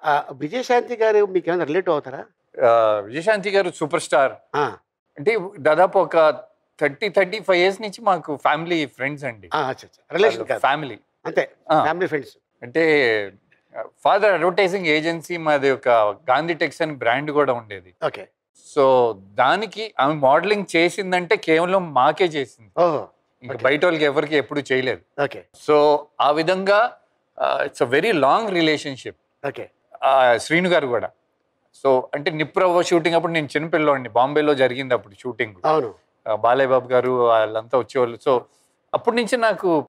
ఆ, విజయశాంతి గారు మీకు ఏమైనా రిలేటివ్ అవుతారా ఆ, విజయశాంతి గారు సూపర్ స్టార్ ఆ, అంటే దాదాపు ఒక థర్టీ థర్టీ ఫైవ్ ఇయర్స్ నుంచి మాకు ఫ్యామిలీ ఫ్రెండ్స్ అండి ఆ, అచ్చా అచ్చా రిలేషన్ కాదు ఫ్యామిలీ అంతే ఆ. ఫ్యామిలీ ఫ్రెండ్స్ అంటే ఫాదర్ అడ్వర్టైజింగ్ ఏజెన్సీ మాది ఒక గాంధీ టెక్స్ అని బ్రాండ్ కూడా ఉండేది ఓకే సో దానికి ఆమె మోడలింగ్ చేసిందంటే కేవలం మాకే చేసింది ఓహో ఇంకా Okay. బయట వాళ్ళకి ఎవరికి ఎప్పుడు చేయలేదు ఓకే సో ఆ విధంగా it's uh very long relationship okay Srinu garu కూడా సో అంటే నిప్రవ షూటింగ్ అప్పుడు నేను చిన్నపిల్లోడిని బాంబేలో జరిగింది అప్పుడు షూటింగ్ అవును బాలయ్య బాబు గారు వాళ్ళంతా వచ్చేవాళ్ళు సో అప్పటి నుంచి నాకు